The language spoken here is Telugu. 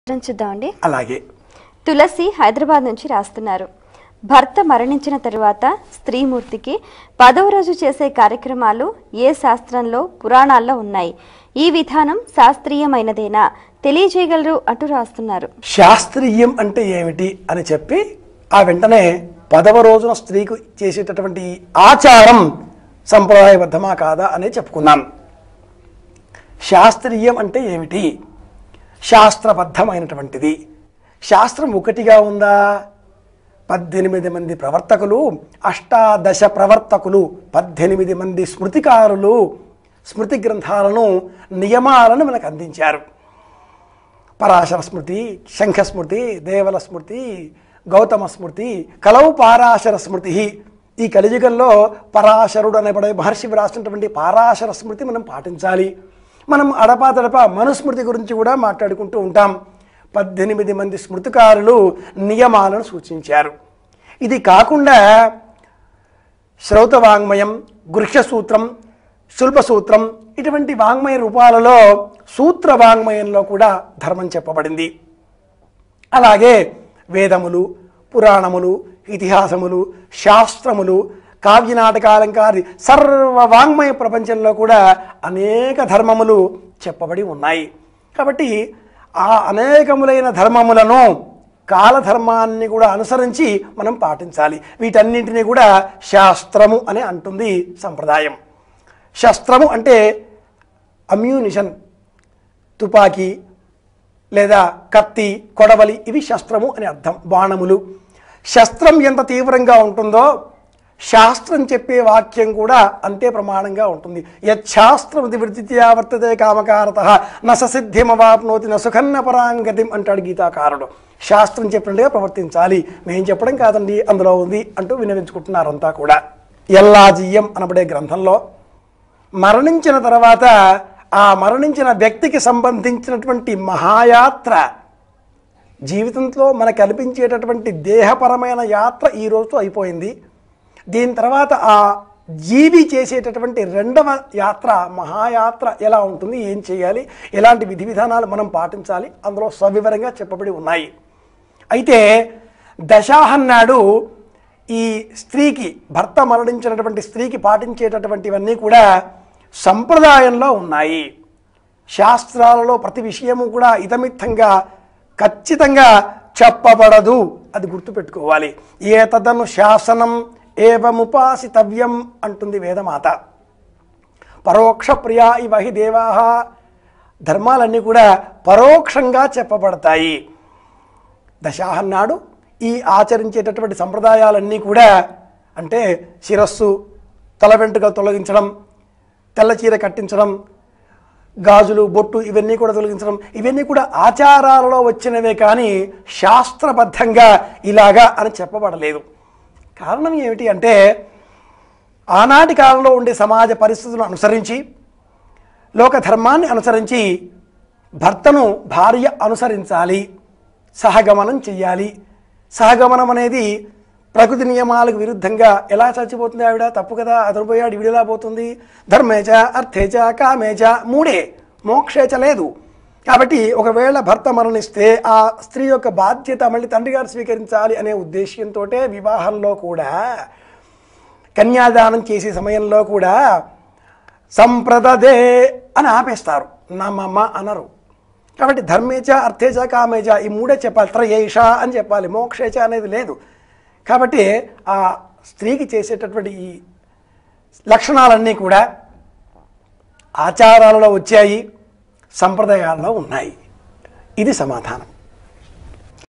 చిత్రం చూద్దామండి అలాగే తులసి హైదరాబాద్ నుంచి రాస్తున్నారు భర్త మరణించిన తరువాత స్త్రీమూర్తికి పదవ రోజు చేసే కార్యక్రమాలు ఏ శాస్త్రంలో పురాణాల్లో ఉన్నాయి ఈ విధానం శాస్త్రీయమైనదేనా తెలియజేయగలరు అంటూ రాస్తున్నారు శాస్త్రీయం అంటే ఏమిటి అని చెప్పి ఆ వెంటనే పదవ రోజున స్త్రీకు చేసేటటువంటి ఈ ఆచారం సంప్రదాయబద్ధమా కాదా అని చెప్పుకున్నాం శాస్త్రీయం అంటే ఏమిటి శాస్త్రబద్ధమైనటువంటిది శాస్త్రం ఒకటిగా ఉందా పద్దెనిమిది మంది ప్రవర్తకులు అష్టాదశ ప్రవర్తకులు పద్దెనిమిది మంది స్మృతికారులు స్మృతి గ్రంథాలను నియమాలను మనకు అందించారు పరాశర స్మృతి శంఖ స్మృతి దేవల స్మృతి గౌతమ స్మృతి కలవు పారాశర స్మృతి ఈ కలియుగంలో పరాశరుడు అనబడే మహర్షి వ్రాసినటువంటి పారాశర స్మృతి మనం పాటించాలి మనం అడపాదడప మనుస్మృతి గురించి కూడా మాట్లాడుకుంటూ ఉంటాం పద్దెనిమిది మంది స్మృతికారులు నియమాలను సూచించారు ఇది కాకుండా శ్రౌత వాంగ్మయం గృహ్య సూత్రం శుల్ప సూత్రం ఇటువంటి వాంగ్మయ రూపాలలో సూత్ర వాంగ్మయంలో కూడా ధర్మం చెప్పబడింది అలాగే వేదములు పురాణములు ఇతిహాసములు శాస్త్రములు కావ్యనాటకాలంకారి సర్వ వాంగ్మయ ప్రపంచంలో కూడా అనేక ధర్మములు చెప్పబడి ఉన్నాయి కాబట్టి ఆ అనేకములైన ధర్మములను కాలధర్మాన్ని కూడా అనుసరించి మనం పాటించాలి వీటన్నింటినీ కూడా శాస్త్రము అని అంటుంది సంప్రదాయం శస్త్రము అంటే అమ్యూనిషన్ తుపాకీ లేదా కత్తి కొడవలి ఇవి శస్త్రము అని అర్థం బాణములు శస్త్రం ఎంత తీవ్రంగా ఉంటుందో శాస్త్రం చెప్పే వాక్యం కూడా అంతే ప్రమాణంగా ఉంటుంది యచ్చాస్త్రం వివృతిత్యా వర్తతే కామకారత నససిద్ధిమవాప్నోతి న సుఖన్న పరాంగతిం అంటాడు గీతాకారుడు శాస్త్రం చెప్పినట్టుగా ప్రవర్తించాలి మేం చెప్పడం కాదండి అందులో ఉంది అంటూ వినవించుకుంటున్నారంతా కూడా ఎల్లాజీయం అనబడే గ్రంథంలో మరణించిన తర్వాత ఆ మరణించిన వ్యక్తికి సంబంధించినటువంటి మహాయాత్ర జీవితంలో మనకు కనిపించేటటువంటి దేహపరమైన యాత్ర ఈ రోజుతో అయిపోయింది దీని తర్వాత ఆ జీవి చేసేటటువంటి రెండవ యాత్ర మహాయాత్ర ఎలా ఉంటుంది ఏం చేయాలి ఎలాంటి విధి విధానాలు మనం పాటించాలి అందులో సవివరంగా చెప్పబడి ఉన్నాయి అయితే దశాహన్ నాడు ఈ స్త్రీకి భర్త మరణించినటువంటి స్త్రీకి పాటించేటటువంటివన్నీ కూడా సంప్రదాయంలో ఉన్నాయి శాస్త్రాలలో ప్రతి విషయము కూడా ఇతమిత్తంగా ఖచ్చితంగా చెప్పబడదు అది గుర్తుపెట్టుకోవాలి ఏ తదను శాసనం ఏవముపాసితవ్యం అంటుంది వేదమాత పరోక్ష ప్రియా ఇవ హి దేవాహ ధర్మాలన్నీ కూడా పరోక్షంగా చెప్పబడతాయి దశాహన్ నాడు ఈ ఆచరించేటటువంటి సంప్రదాయాలన్నీ కూడా అంటే శిరస్సు తల వెంట్రుకలు తొలగించడం తెల్ల చీర కట్టించడం గాజులు బొట్టు ఇవన్నీ కూడా తొలగించడం ఇవన్నీ కూడా ఆచారాలలో వచ్చినవే కానీ శాస్త్రబద్ధంగా ఇలాగా అని చెప్పబడలేదు కారణం ఏమిటి అంటే ఆనాటి కాలంలో ఉండే సమాజ పరిస్థితులను అనుసరించి లోక ధర్మాన్ని అనుసరించి భర్తను భార్య అనుసరించాలి సహగమనం చెయ్యాలి సహగమనం అనేది ప్రకృతి నియమాలకు విరుద్ధంగా ఎలా చచ్చిపోతుంది ఆవిడ తప్పు కదా అతను పోయాడు ఈవిడ ఎలా పోతుంది ధర్మేచ అర్థేచ కామేచ మూడే మోక్షేచ లేదు కాబట్టి ఒకవేళ భర్త మరణిస్తే ఆ స్త్రీ యొక్క బాధ్యత మళ్ళీ తండ్రి గారు స్వీకరించాలి అనే ఉద్దేశ్యంతో వివాహంలో కూడా కన్యాదానం చేసే సమయంలో కూడా సంప్రదదే అని ఆపేస్తారు నమ్మమ్మ అనరు కాబట్టి ధర్మేచ అర్థేచ కామేచ ఈ మూడే చెప్పాలి త్రయేష అని చెప్పాలి మోక్షేచ అనేది లేదు కాబట్టి ఆ స్త్రీకి చేసేటటువంటి ఈ లక్షణాలన్నీ కూడా ఆచారాలలో వచ్చాయి సంప్రదాయాల్లో ఉన్నాయి ఇది సమాధానం